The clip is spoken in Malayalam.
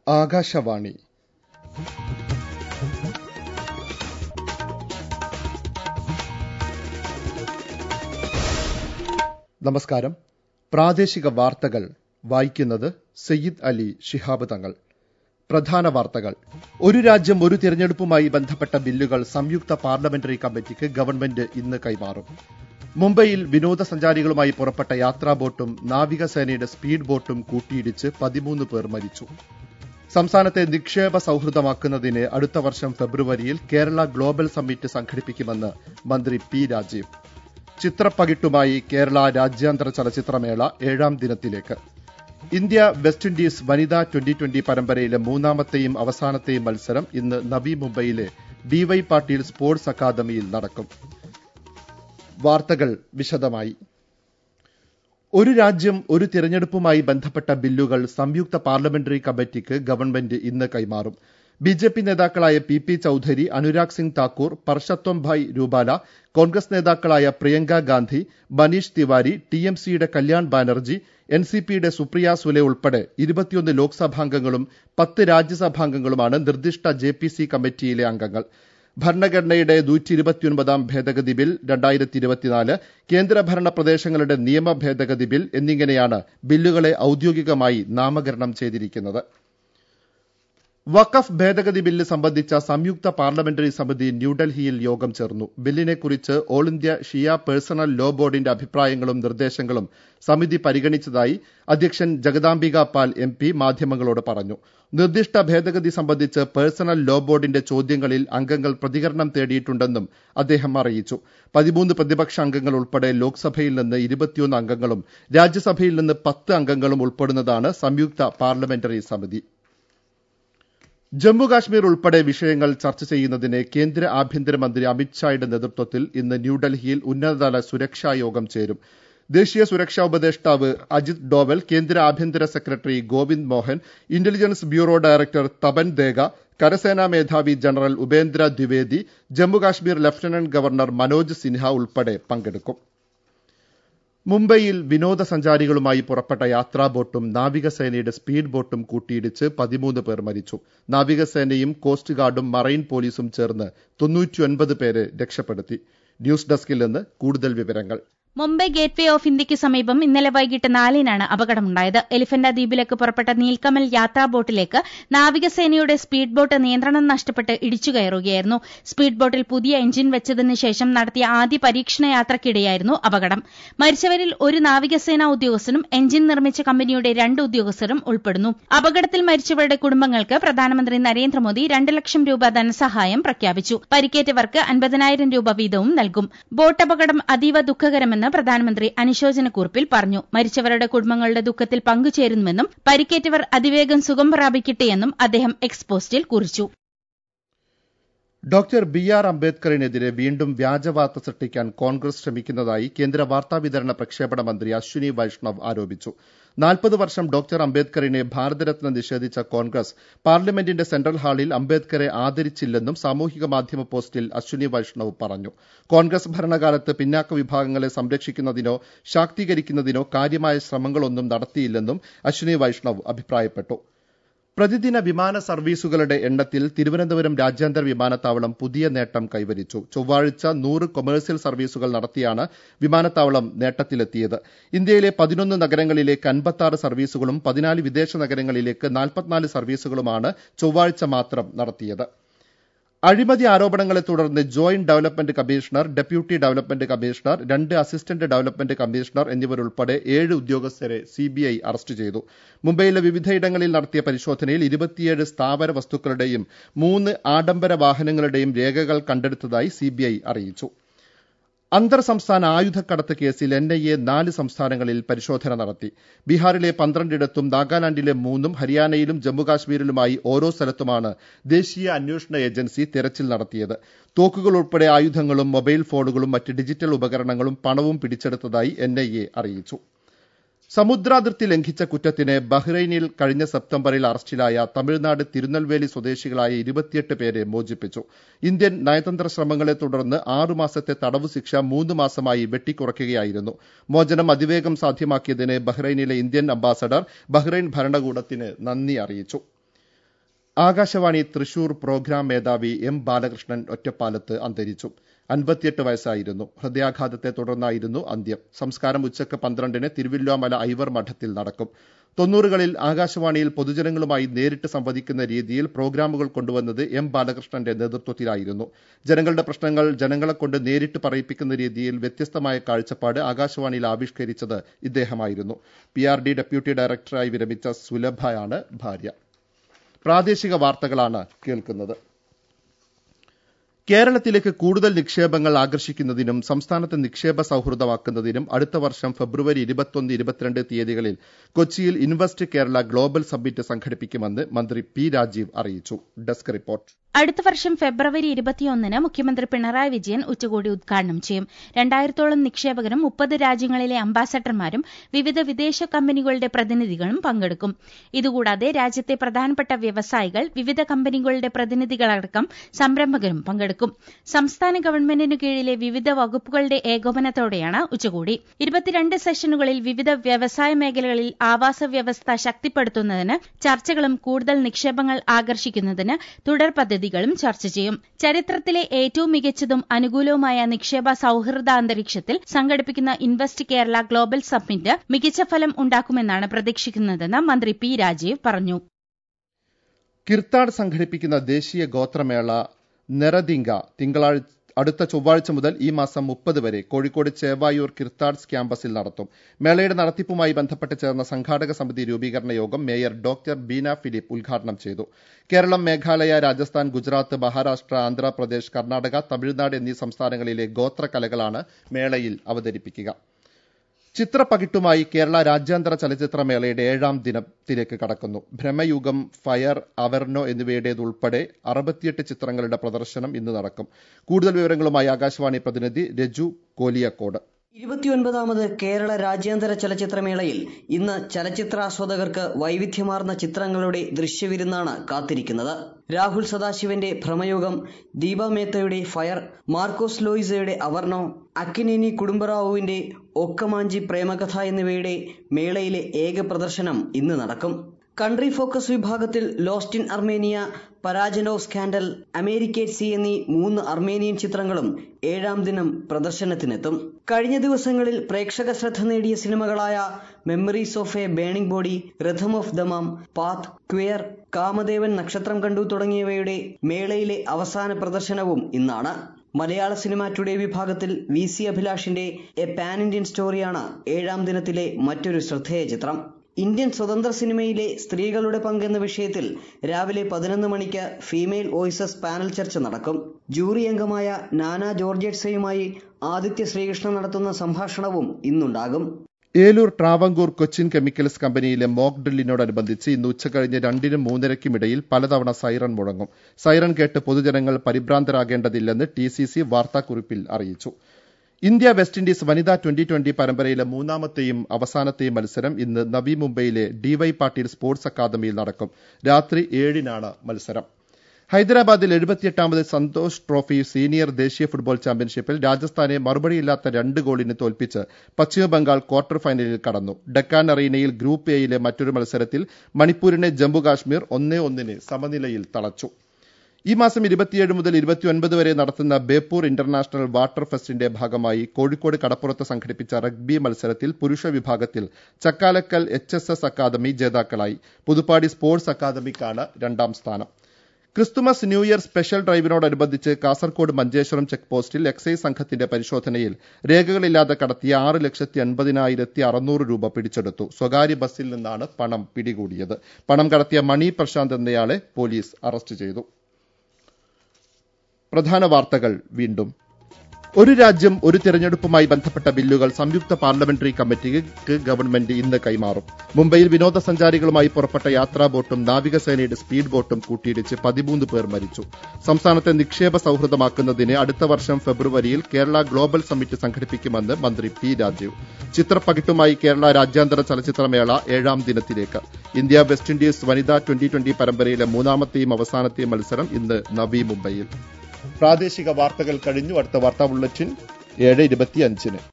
ആകാശവാണി നമസ്കാരം പ്രാദേശിക വാർത്തകൾ വായിക്കുന്നത് സയ്യിദ് അലി ശിഹാബ് തങ്ങൾ പ്രധാന വാർത്തകൾ ഒരു രാജ്യം ഒരു തിരഞ്ഞെടുപ്പുമായി ബന്ധപ്പെട്ട ബില്ലുകൾ സംയുക്ത പാർലമെന്ററി കമ്മിറ്റിക്ക് ഗവൺമെന്റ് ഇന്ന് കൈമാറും മുംബൈയിൽ വിനോദസഞ്ചാരികളുമായി പുറപ്പെട്ട യാത്രാ ബോട്ടും നാവികസേനയുടെ സ്പീഡ് ബോട്ടും കൂട്ടിയിടിച്ച് പതിമൂന്ന് പേർ മരിച്ചു സംസ്ഥാനത്തെ നിക്ഷേപ സൌഹൃദമാക്കുന്നതിന് അടുത്ത വർഷം ഫെബ്രുവരിയിൽ കേരള ഗ്ലോബൽ സമ്മിറ്റ് സംഘടിപ്പിക്കുമെന്ന് മന്ത്രി പി രാജീവ് ചിത്രപ്പകിട്ടുമായി കേരള രാജ്യാന്തര ചലച്ചിത്രമേള ഏഴാം ദിനത്തിലേക്ക് ഇന്ത്യ വെസ്റ്റ് ഇൻഡീസ് വനിതാ ട്വന്റി ട്വന്റി പരമ്പരയിലെ മൂന്നാമത്തെയും അവസാനത്തെയും മത്സരം ഇന്ന് നവി മുംബൈയിലെ ഡിവൈ പാട്ടീൽ സ്പോർട്സ് അക്കാദമിയിൽ നടക്കും വാർത്തകൾ വിശദമായി ഒരു രാജ്യം ഒരു തിരഞ്ഞെടുപ്പുമായി ബന്ധപ്പെട്ട ബില്ലുകൾ സംയുക്ത പാർലമെന്ററി കമ്മിറ്റിക്ക് ഗവൺമെന്റ് ഇന്ന് കൈമാറും ബി ജെ പി നേതാക്കളായ പി പി ചൌധരി അനുരാഗ് സിംഗ് താക്കൂർ പർഷത്വം ഭായ് രൂപാല കോൺഗ്രസ് നേതാക്കളായ പ്രിയങ്ക ഗാന്ധി മനീഷ് തിവാരി ടി എം സിയുടെ കല്യാൺ ബാനർജി എൻ സി പിയുടെ സുപ്രിയ സുലെ ഉൾപ്പെടെ ഇരുപത്തിയൊന്ന് ലോക്സഭാംഗങ്ങളും പത്ത് രാജ്യസഭാംഗങ്ങളുമാണ് നിർദ്ദിഷ്ട ജെ പി സി കമ്മിറ്റിയിലെ അംഗങ്ങൾ ഭരണഘടനയുടെ നൂറ്റി ഇരുപത്തിയൊൻപതാം ഭേദഗതി ബിൽ രണ്ടായിരത്തി ഇരുപത്തിനാല് കേന്ദ്രഭരണ പ്രദേശങ്ങളുടെ നിയമ ഭേദഗതി ബിൽ എന്നിങ്ങനെയാണ് ബില്ലുകളെ ഔദ്യോഗികമായി നാമകരണം ചെയ്തിരിക്കുന്നത് വഖഫ് ഭേദഗതി ബില്ല് സംബന്ധിച്ച സംയുക്ത പാർലമെന്ററി സമിതി ന്യൂഡൽഹിയിൽ യോഗം ചേർന്നു ബില്ലിനെക്കുറിച്ച് all India Shia personal law ബോർഡിന്റെ അഭിപ്രായങ്ങളും നിർദ്ദേശങ്ങളും സമിതി പരിഗണിച്ചതായി അധ്യക്ഷൻ ജഗദാംബിക പാൽ എം പി മാധ്യമങ്ങളോട് പറഞ്ഞു നിർദ്ദിഷ്ട ഭേദഗതി സംബന്ധിച്ച് പേഴ്സണൽ ലോ ബോർഡിന്റെ ചോദ്യങ്ങളിൽ അംഗങ്ങൾ പ്രതികരണം തേടിയിട്ടുണ്ടെന്നും അദ്ദേഹം അറിയിച്ചു പതിമൂന്ന് പ്രതിപക്ഷ അംഗങ്ങൾ ഉൾപ്പെടെ ലോക്സഭയിൽ നിന്ന് ഇരുപത്തിയൊന്ന് അംഗങ്ങളും രാജ്യസഭയിൽ നിന്ന് പത്ത് അംഗങ്ങളും ഉൾപ്പെടുന്നതാണ് സംയുക്ത പാർലമെന്ററി സമിതി ജമ്മു കാശ്മീർ ഉൾപ്പെടെ വിഷയങ്ങൾ ചർച്ച ചെയ്യുന്നതിന് കേന്ദ്ര ആഭ്യന്തരമന്ത്രി അമിത്ഷായുടെ നേതൃത്വത്തിൽ ഇന്ന് ന്യൂഡൽഹിയിൽ ഉന്നതതല സുരക്ഷാ യോഗം ചേരും ദേശീയ സുരക്ഷാ ഉപദേഷ്ടാവ് അജിത് ഡോവൽ കേന്ദ്ര ആഭ്യന്തര secretary Govind Mohan intelligence bureau director Tapan Deka കരസേനാ മേധാവി general Upendra Dwivedi Jammu Kashmir lieutenant governor Manoj Sinha ഉൾപ്പെടെ പങ്കെടുക്കും മുംബൈയിൽ വിനോദസഞ്ചാരികളുമായി പുറപ്പെട്ട യാത്രാ ബോട്ടും നാവികസേനയുടെ സ്പീഡ് ബോട്ടും കൂട്ടിയിടിച്ച് പതിമൂന്ന് പേർ മരിച്ചു നാവികസേനയും കോസ്റ്റ് ഗാർഡും മറൈൻ പോലീസും ചേർന്ന് തൊണ്ണൂറ്റിയൊൻപത് പേരെ രക്ഷപ്പെടുത്തി ന്യൂസ് ഡെസ്കിൽ നിന്ന് കൂടുതൽ വിവരങ്ങൾ മുംബൈ ഗേറ്റ് വേ ഓഫ് ഇന്ത്യയ്ക്ക് സമീപം ഇന്നലെ വൈകിട്ട് നാലിനാണ് അപകടമുണ്ടായത് എലിഫന്റ ദ്വീപിലേക്ക് പുറപ്പെട്ട നീൽക്കമൽ യാത്രാ ബോട്ടിലേക്ക് നാവികസേനയുടെ സ്പീഡ് ബോട്ട് നിയന്ത്രണം നഷ്ടപ്പെട്ട് ഇടിച്ചു കയറുകയായിരുന്നു സ്പീഡ് ബോട്ടിൽ പുതിയ എഞ്ചിൻ വെച്ചതിന് ശേഷം നടത്തിയ ആദ്യ പരീക്ഷണ യാത്രക്കിടെയായിരുന്നു അപകടം മരിച്ചവരിൽ ഒരു നാവികസേനാ ഉദ്യോഗസ്ഥനും എഞ്ചിൻ നിർമ്മിച്ച കമ്പനിയുടെ രണ്ട് ഉദ്യോഗസ്ഥരും ഉൾപ്പെടുന്നു അപകടത്തിൽ മരിച്ചവരുടെ കുടുംബങ്ങൾക്ക് പ്രധാനമന്ത്രി നരേന്ദ്രമോദി രണ്ട് ലക്ഷം രൂപ ധനസഹായം പ്രഖ്യാപിച്ചു പരിക്കേറ്റവർക്ക് അൻപതിനായിരം രൂപ വീതവും നൽകും ബോട്ട് അപകടം അതീവ ദുഃഖകരമെന്ന് എന്ന് പ്രധാനമന്ത്രി അനുശോചന കുറിപ്പിൽ പറഞ്ഞു മരിച്ചവരുടെ കുടുംബങ്ങളുടെ ദുഃഖത്തിൽ പങ്കുചേരുന്നുവെന്നും പരിക്കേറ്റവർ അതിവേഗം സുഖം പ്രാപിക്കട്ടെയെന്നും അദ്ദേഹം എക്സ് പോസ്റ്റിൽ കുറിച്ചു ഡോക്ടർ ബി ആർ അംബേദ്കറിനെതിരെ വീണ്ടും വ്യാജവാർത്ത സൃഷ്ടിക്കാൻ കോൺഗ്രസ് ശ്രമിക്കുന്നതായി കേന്ദ്ര വാർത്താവിതരണ പ്രക്ഷേപണ മന്ത്രി അശ്വിനി വൈഷ്ണവ് ആരോപിച്ചു നാൽപ്പത് വർഷം ഡോക്ടർ അംബേദ്കറിനെ ഭാരതരത്ന നിഷേധിച്ച കോൺഗ്രസ് പാർലമെന്റിന്റെ സെൻട്രൽ ഹാളിൽ അംബേദ്കറെ ആദരിച്ചില്ലെന്നും സാമൂഹിക മാധ്യമ പോസ്റ്റിൽ അശ്വിനി വൈഷ്ണവ് പറഞ്ഞു കോൺഗ്രസ് ഭരണകാലത്ത് പിന്നാക്ക വിഭാഗങ്ങളെ സംരക്ഷിക്കുന്നതിനോ ശാക്തീകരിക്കുന്നതിനോ കാര്യമായ ശ്രമങ്ങളൊന്നും നടത്തിയില്ലെന്നും അശ്വിനി വൈഷ്ണവ് അഭിപ്രായപ്പെട്ടു പ്രതിദിന വിമാന സർവീസുകളുടെ എണ്ണത്തിൽ തിരുവനന്തപുരം രാജ്യാന്തര വിമാനത്താവളം പുതിയ നേട്ടം കൈവരിച്ചു ചൊവ്വാഴ്ച നൂറ് കൊമേഴ്സ്യൽ സർവീസുകൾ നടത്തിയാണ് വിമാനത്താവളം നേട്ടത്തിലെത്തിയത് ഇന്ത്യയിലെ പതിനൊന്ന് നഗരങ്ങളിലേക്ക് അൻപത്തി സർവീസുകളും പതിനാല് വിദേശ നഗരങ്ങളിലേക്ക് നാൽപ്പത്തിനാല് സർവീസുകളുമാണ് ചൊവ്വാഴ്ച മാത്രം നടത്തിയത് അഴിമതി ആരോപണങ്ങളെ തുടർന്ന് joint development commissioner deputy development commissioner രണ്ട് അസിസ്റ്റന്റ് ഡെവലപ്മെന്റ് കമ്മീഷണർ എന്നിവരുൾപ്പെടെ ഏഴ് ഉദ്യോഗസ്ഥരെ സിബിഐ അറസ്റ്റ് ചെയ്തു മുംബൈയിലെ വിവിധയിടങ്ങളിൽ നടത്തിയ പരിശോധനയിൽ ഇരുപത്തിയേഴ് സ്ഥാവര വസ്തുക്കളുടെയും മൂന്ന് ആഡംബര വാഹനങ്ങളുടെയും രേഖകൾ കണ്ടെടുത്തതായി സിബിഐ അറിയിച്ചു അന്തർ സംസ്ഥാന ആയുധക്കടത്ത് കേസിൽ എൻ ഐ എ നാല് സംസ്ഥാനങ്ങളിൽ പരിശോധന നടത്തി ബീഹാറിലെ പന്ത്രണ്ടിടത്തും നാഗാലാൻഡിലെ മൂന്നും ഹരിയാനയിലും ജമ്മുകാശ്മീരിലുമായി ഓരോ സ്ഥലത്തുമാണ് ദേശീയ അന്വേഷണ ഏജൻസി തെരച്ചിൽ നടത്തിയത് തോക്കുകൾ ഉൾപ്പെടെ ആയുധങ്ങളും മൊബൈൽ ഫോണുകളും മറ്റ് ഡിജിറ്റൽ ഉപകരണങ്ങളും പണവും പിടിച്ചെടുത്തതായി എൻ അറിയിച്ചു സമുദ്രാതിർത്തി ലംഘിച്ച കുറ്റത്തിന് ബഹ്റൈനിൽ കഴിഞ്ഞ സെപ്റ്റംബറിൽ അറസ്റ്റിലായ തമിഴ്നാട് തിരുനെൽവേലി സ്വദേശികളായ ഇരുപത്തിയെട്ട് പേരെ മോചിപ്പിച്ചു ഇന്ത്യൻ നയതന്ത്ര ശ്രമങ്ങളെ തുടർന്ന് ആറുമാസത്തെ തടവു ശിക്ഷ മൂന്ന് മാസമായി വെട്ടിക്കുറയ്ക്കുകയായിരുന്നു മോചനം അതിവേഗം സാധ്യമാക്കിയതിന് ബഹ്റൈനിലെ ഇന്ത്യൻ അംബാസഡർ ബഹ്റൈൻ ഭരണകൂടത്തിന് നന്ദി അറിയിച്ചു ആകാശവാണി തൃശൂർ പ്രോഗ്രാം മേധാവി എം ബാലകൃഷ്ണൻ ഒറ്റപ്പാലത്ത് അന്തരിച്ചു അൻപത്തിയെട്ട് വയസ്സായിരുന്നു ഹൃദയാഘാതത്തെ തുടർന്നായിരുന്നു അന്ത്യം സംസ്കാരം ഉച്ചക്ക് പന്ത്രണ്ടിന് തിരുവില്ലോമല ഐവർ മഠത്തിൽ നടക്കും തൊണ്ണൂറുകളിൽ ആകാശവാണിയിൽ പൊതുജനങ്ങളുമായി നേരിട്ട് സംവദിക്കുന്ന രീതിയിൽ പ്രോഗ്രാമുകൾ കൊണ്ടുവന്നത് എം ബാലകൃഷ്ണന്റെ നേതൃത്വത്തിലായിരുന്നു ജനങ്ങളുടെ പ്രശ്നങ്ങൾ ജനങ്ങളെ കൊണ്ട് നേരിട്ട് പറയിപ്പിക്കുന്ന രീതിയിൽ വ്യത്യസ്തമായ കാഴ്ചപ്പാട് ആകാശവാണിയിൽ ആവിഷ്കരിച്ചത് ഇദ്ദേഹമായിരുന്നു പി ആർ ഡി ഡെപ്യൂട്ടി ഡയറക്ടറായി വിരമിച്ച സുലഭയാണ് ഭാര്യ പ്രാദേശിക വാർത്തകളാണ് കേൾക്കുന്നത് കേരളത്തിലേക്ക് കൂടുതൽ നിക്ഷേപങ്ങൾ ആകർഷിക്കുന്നതിനും സംസ്ഥാനത്തെ നിക്ഷേപ സൌഹൃദമാക്കുന്നതിനും അടുത്ത വർഷം ഫെബ്രുവരി ഇരുപത്തൊന്ന് ഇരുപത്തിരണ്ട് തീയതികളിൽ കൊച്ചിയിൽ ഇൻവെസ്റ്റ് കേരള ഗ്ലോബൽ സബ്മിറ്റ് സംഘടിപ്പിക്കുമെന്ന് മന്ത്രി പി രാജീവ് അറിയിച്ചു ഡെസ്ക് റിപ്പോർട്ട് അടുത്ത വർഷം ഫെബ്രുവരി ഇരുപത്തിയൊന്നിന് മുഖ്യമന്ത്രി പിണറായി വിജയൻ ഉച്ചകോടി ഉദ്ഘാടനം ചെയ്യും രണ്ടായിരത്തോളം നിക്ഷേപകരും മുപ്പത് രാജ്യങ്ങളിലെ അംബാസഡർമാരും വിവിധ വിദേശ കമ്പനികളുടെ പ്രതിനിധികളും പങ്കെടുക്കും ഇതുകൂടാതെ രാജ്യത്തെ പ്രധാനപ്പെട്ട വ്യവസായികൾ വിവിധ കമ്പനികളുടെ പ്രതിനിധികളടക്കം സംരംഭകരും പങ്കെടുക്കും സംസ്ഥാന ഗവൺമെന്റിനു കീഴിലെ വിവിധ വകുപ്പുകളുടെ ഏകോപനത്തോടെയാണ് ഉച്ചകോടി ഇരുപത്തിരണ്ട് സെഷനുകളിൽ വിവിധ വ്യവസായ മേഖലകളിൽ ആവാസ വ്യവസ്ഥ ശക്തിപ്പെടുത്തുന്നതിന് ചർച്ചകളും കൂടുതൽ നിക്ഷേപങ്ങൾ ആകർഷിക്കുന്നതിന് തുടർ പദ്ധതികളും ചർച്ച ചെയ്യും ചരിത്രത്തിലെ ഏറ്റവും മികച്ചതും അനുകൂലവുമായ നിക്ഷേപ സൌഹൃദ അന്തരീക്ഷത്തിൽ സംഘടിപ്പിക്കുന്ന ഇൻവെസ്റ്റ് കേരള ഗ്ലോബൽ സബ്മിറ്റ് മികച്ച ഫലം ഉണ്ടാക്കുമെന്നാണ് പ്രതീക്ഷിക്കുന്നതെന്ന് മന്ത്രി പി രാജീവ് പറഞ്ഞു കിർത്താഡ് സംഘടിപ്പിക്കുന്ന ദേശീയ ഗോത്രമേള നെറദിങ്ക തിങ്കളാഴ്ച അടുത്ത ചൊവ്വാഴ്ച മുതൽ ഈ മാസം മുപ്പത് വരെ കോഴിക്കോട് ചേവായൂർ കിർത്താഡ്സ് ക്യാമ്പസിൽ നടത്തും മേളയുടെ നടത്തിപ്പുമായി ബന്ധപ്പെട്ട് ചേർന്ന സംഘാടക സമിതി രൂപീകരണ യോഗം മേയർ ഡോക്ടർ ബീന ഫിലിപ്പ് ഉദ്ഘാടനം ചെയ്തു കേരളം മേഘാലയ രാജസ്ഥാൻ ഗുജറാത്ത് മഹാരാഷ്ട്ര ആന്ധ്രാപ്രദേശ് കർണാടക തമിഴ്നാട് എന്നീ സംസ്ഥാനങ്ങളിലെ ഗോത്രകലകളാണ് മേളയിൽ അവതരിപ്പിക്കുക ചിത്രപ്പകിട്ടുമായി കേരള രാജ്യാന്തര ചലച്ചിത്രമേളയുടെ ഏഴാം ദിനത്തിലേക്ക് കടക്കുന്നു ഭ്രമയുഗം ഫയർ അവർണോ എന്നിവയുടേതുൾപ്പെടെ അറുപത്തിയെട്ട് ചിത്രങ്ങളുടെ പ്രദർശനം ഇന്ന് നടക്കും കൂടുതൽ വിവരങ്ങളുമായി ആകാശവാണി പ്രതിനിധി രജു കോലിയക്കോട് ഇരുപത്തിയൊൻപതാമത് കേരള രാജ്യാന്തര ചലച്ചിത്രമേളയിൽ ഇന്ന് ചലച്ചിത്രാസ്വാദകർക്ക് വൈവിധ്യമാർന്ന ചിത്രങ്ങളുടെ ദൃശ്യവിരുന്നാണ് കാത്തിരിക്കുന്നത് രാഹുൽ സദാശിവന്റെ ഭ്രമയുഗം ദീപ മേത്തയുടെ ഫയർ മാർക്കോസ് ലോയിസയുടെ അവർണോ അക്കിനേനി കുടുംബറാവുവിന്റെ ഒക്കമാഞ്ചി പ്രേമകഥ എന്നിവയുടെ മേളയിലെ ഏക പ്രദർശനം ഇന്ന് നടക്കും കൺട്രി ഫോക്കസ് വിഭാഗത്തിൽ Lost in Armenia Parajanov scandal Amerikatsi എന്നീ മൂന്ന് അർമേനിയൻ ചിത്രങ്ങളും ഏഴാം ദിനം പ്രദർശനത്തിനെത്തും കഴിഞ്ഞ ദിവസങ്ങളിൽ പ്രേക്ഷക ശ്രദ്ധ നേടിയ സിനിമകളായ memories of a burning body rhythm of Dammam path queer Kamadevan Nakshathram Kandu തുടങ്ങിയവയുടെ മേളയിലെ അവസാന പ്രദർശനവും ഇന്നാണ് മലയാള സിനിമ ടുഡേ വിഭാഗത്തിൽ വി സി അഭിലാഷിന്റെ എ പാൻ ഇന്ത്യൻ സ്റ്റോറിയാണ് ഏഴാം ദിനത്തിലെ മറ്റൊരു ശ്രദ്ധേയ ചിത്രം ഇന്ത്യൻ സ്വതന്ത്ര സിനിമയിലെ സ്ത്രീകളുടെ പങ്കെന്ന വിഷയത്തിൽ രാവിലെ പതിനൊന്ന് മണിക്ക് ഫീമെയിൽ വോയിസസ് പാനൽ ചർച്ച നടക്കും ജൂറി അംഗമായ നാന ജോർജറ്റ്സയുമായി ആദിത്യ ശ്രീകൃഷ്ണൻ നടത്തുന്ന സംഭാഷണവും ഇന്നുണ്ടാകും ഏലൂർ ട്രാവങ്കൂർ കൊച്ചിൻ കെമിക്കൽസ് കമ്പനിയിലെ മോക്ക് ഡ്രില്ലിനോടനുബന്ധിച്ച് ഇന്ന് ഉച്ചകഴിഞ്ഞ് രണ്ടിനും മൂന്നരയ്ക്കുമിടയിൽ പലതവണ സൈറൺ മുഴങ്ങും സൈറൺ കേട്ട് പൊതുജനങ്ങൾ പരിഭ്രാന്തരാകേണ്ടതില്ലെന്ന് ടി സി സി വാർത്താക്കുറിപ്പിൽ അറിയിച്ചു ഇന്ത്യ വെസ്റ്റ് ഇൻഡീസ് വനിതാ ട്വന്റി ട്വന്റി പരമ്പരയിലെ മൂന്നാമത്തെയും അവസാനത്തെയും മത്സരം ഇന്ന് നവി മുംബൈയിലെ ഡിവൈ പാട്ടീൽ സ്പോർട്സ് അക്കാദമിയിൽ നടക്കും രാത്രി ഏഴിനാണ് മത്സരം ഹൈദരാബാദിൽ എഴുപത്തിയെട്ടാമത് സന്തോഷ് ട്രോഫി സീനിയർ ദേശീയ ഫുട്ബോൾ ചാമ്പ്യൻഷിപ്പിൽ രാജസ്ഥാനെ മറുപടിയില്ലാത്ത രണ്ട് ഗോളിന് തോൽപ്പിച്ച് പശ്ചിമബംഗാൾ ക്വാർട്ടർ ഫൈനലിൽ കടന്നു ഡക്കാൻ അറീനയിൽ ഗ്രൂപ്പ് എയിലെ മറ്റൊരു മത്സരത്തിൽ മണിപ്പൂരിനെ ജമ്മു കാശ്മീർ ഒന്നേ ഒന്നിന് സമനിലയിൽ തളച്ചു ഈ മാസം ഇരുപത്തിയേഴ് മുതൽ ഇരുപത്തിയൊൻപത് വരെ നടത്തുന്ന ബേപ്പൂർ ഇന്റർനാഷണൽ വാട്ടർ ഫെസ്റ്റിന്റെ ഭാഗമായി കോഴിക്കോട് കടപ്പുറത്ത് സംഘടിപ്പിച്ച റഗ്ബി മത്സരത്തിൽ പുരുഷ വിഭാഗത്തിൽ Chakkalakkal H S S academy ജേതാക്കളായി പുതുപ്പാടി സ്പോർട്സ് അക്കാദമിക്കാണ് രണ്ടാം സ്ഥാനം ക്രിസ്തുമസ് ന്യൂ ഇയർ സ്പെഷ്യൽ ഡ്രൈവിനോടനുബന്ധിച്ച് കാസർകോട് മഞ്ചേശ്വരം ചെക്ക് പോസ്റ്റിൽ എക്സൈസ് സംഘത്തിന്റെ പരിശോധനയിൽ രേഖകളില്ലാതെ കടത്തിയ ആറ് ലക്ഷത്തി അൻപതിനായിരത്തി അറുന്നൂറ് രൂപ പിടിച്ചെടുത്തു സ്വകാര്യ ബസ്സിൽ നിന്നാണ് പണം പിടികൂടിയത് പണം കടത്തിയ മണി പ്രശാന്ത് എന്നയാളെ പോലീസ് അറസ്റ്റ് ചെയ്തു പ്രധാന വാർത്തകൾ വീണ്ടും ഒരു രാജ്യം ഒരു തിരഞ്ഞെടുപ്പുമായി ബന്ധപ്പെട്ട ബില്ലുകൾ സംയുക്ത പാർലമെന്ററി കമ്മിറ്റിക്ക് ഗവൺമെന്റ് ഇന്ന് കൈമാറും മുംബൈയിൽ വിനോദസഞ്ചാരികളുമായി പുറപ്പെട്ട യാത്രാ ബോട്ടും നാവികസേനയുടെ സ്പീഡ് ബോട്ടും കൂട്ടിയിടിച്ച് പതിമൂന്ന് പേർ മരിച്ചു സംസ്ഥാനത്തെ നിക്ഷേപ സൌഹൃദമാക്കുന്നതിന് അടുത്ത വർഷം ഫെബ്രുവരിയിൽ കേരള ഗ്ലോബൽ സമ്മിറ്റ് സംഘടിപ്പിക്കുമെന്ന് മന്ത്രി പി രാജീവ് ചിത്രപ്പകിട്ടുമായി കേരള രാജ്യാന്തര ചലച്ചിത്രമേള ഏഴാം ദിനത്തിലേക്ക് ഇന്ത്യ വെസ്റ്റ് ഇൻഡീസ് വനിതാ ട്വന്റി ട്വന്റി പരമ്പരയിലെ മൂന്നാമത്തെയും അവസാനത്തെയും മത്സരം ഇന്ന് നവി മുംബൈയിൽ പ്രാദേശിക വാർത്തകൾ കഴിഞ്ഞു അടുത്ത വാർത്താ ബുള്ളറ്റിൻ ഏഴ് ഇരുപത്തിയഞ്ചിന്